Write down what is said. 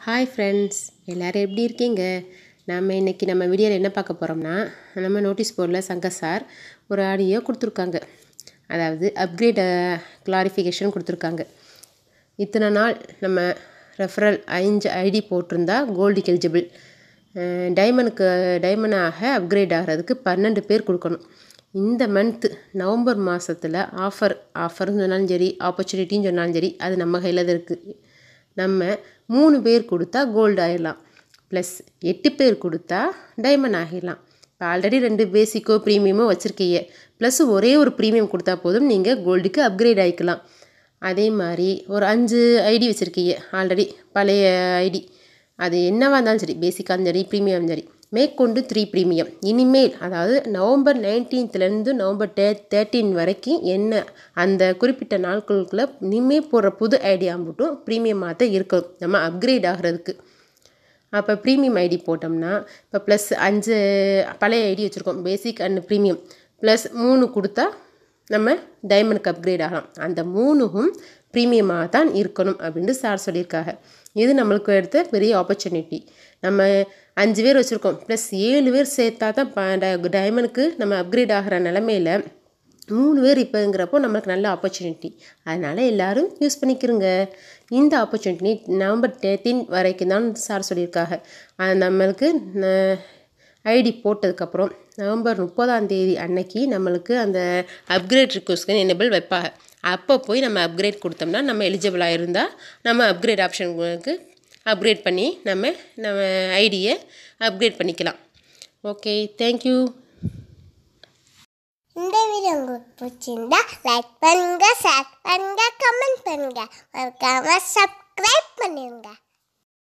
hi friends எல்லோரும் எப்படி இருக்கீங்க நம்ம இன்றைக்கி நம்ம வீடியோவில் என்ன பார்க்க போகிறோம்னா நம்ம நோட்டீஸ் போர்டில் சங்கர் சார் ஒரு ஆடியோ கொடுத்துருக்காங்க அதாவது அப்கிரேட் கிளாரிஃபிகேஷன் கொடுத்துருக்காங்க இத்தனை நாள் நம்ம ரெஃபரல் அஞ்சு ஐடி போட்டிருந்தா கோல்டு எலிஜிபிள் டைமண்டுக்கு டைமண்டாக அப்கிரேட் ஆகிறதுக்கு பன்னெண்டு பேர் கொடுக்கணும் இந்த மந்த்து நவம்பர் மாதத்தில் ஆஃபர் ஆஃபர்னு சொன்னாலும் சரி ஆப்பர்ச்சுனிட்டின்னு சொன்னாலும் சரி அது நம்ம கையில் தான் இருக்குது நம்ம மூணு பேர் கொடுத்தா கோல்டு ஆகிடலாம் ப்ளஸ் எட்டு பேர் கொடுத்தா டைமண்ட் ஆகிடலாம் இப்போ ஆல்ரெடி ரெண்டு பேசிக்கோ ப்ரீமியமோ வச்சுருக்கீங்க ப்ளஸ் ஒரே ஒரு ப்ரீமியம் கொடுத்தா போதும் நீங்கள் கோல்டுக்கு அப்கிரேட் ஆகிக்கலாம் அதே மாதிரி ஒரு அஞ்சு ஐடி வச்சுருக்கீங்க ஆல்ரெடி பழைய ஐடி அது என்னவாக இருந்தாலும் சரி பேசிக்காக சரி ப்ரீமியம் சரி மேற்கொண்டு த்ரீ ப்ரீமியம் இனிமேல் அதாவது நவம்பர் நைன்டீன்த்லேருந்து நவம்பர் டே தேர்ட்டீன் வரைக்கும் என்ன அந்த குறிப்பிட்ட நாட்களுக்குள்ளே இனிமேல் போடுற புது ஐடியா மட்டும் ப்ரீமியமாக தான் இருக்கணும் நம்ம அப்கிரேட் ஆகிறதுக்கு அப்போ ப்ரீமியம் ஐடி போட்டோம்னா இப்போ ப்ளஸ் அஞ்சு பழைய ஐடி வச்சுருக்கோம் பேசிக் அண்ட் ப்ரீமியம் ப்ளஸ் மூணு கொடுத்தா நம்ம டைமண்டுக்கு அப்கிரேட் ஆகலாம் அந்த மூணும் ப்ரீமியமாக தான் இருக்கணும் அப்படின்ட்டு சார் சொல்லியிருக்காங்க இது நம்மளுக்கு எடுத்த பெரிய ஆப்பர்ச்சுனிட்டி நம்ம அஞ்சு பேர் வச்சுருக்கோம் ப்ளஸ் ஏழு பேர் சேர்த்தா தான் டைமண்டுக்கு நம்ம அப்கிரேட் ஆகிற நிலமையில் மூணு பேர் இப்போங்கிறப்போ நம்மளுக்கு நல்ல ஆப்பர்ச்சுனிட்டி அதனால் எல்லோரும் யூஸ் பண்ணிக்கிறோங்க இந்த ஆப்பர்ச்சுனிட்டி நவம்பர் தேர்ட்டீன் வரைக்கும் தான் சார் சொல்லியிருக்காங்க அது நம்மளுக்கு ஐடி போட்டதுக்கப்புறம் நவம்பர் முப்பதாம் தேதி அன்னைக்கு நம்மளுக்கு அந்த அப்கிரேட் ரிக்வஸ்ட்க்கு எனபிள் வைப்பாங்க அப்போ போய் நம்ம அப்கிரேட் கொடுத்தோம்னா நம்ம எலிஜிபிளாக இருந்தால் நம்ம அப்கிரேட் ஆப்ஷனுக்கு அப்கிரேட் பண்ணி நம்ம நம்ம ஐடியை அப்கிரேட் பண்ணிக்கலாம் ஓகே தேங்க்யூ இந்த வீடியோ உங்களுக்கு பிடிச்சிருந்தா லைக் பண்ணுங்க ஷேர் பண்ணுங்க கமெண்ட் பண்ணுங்க மறக்காம சப்ஸ்கிரைப் பண்ணிருங்க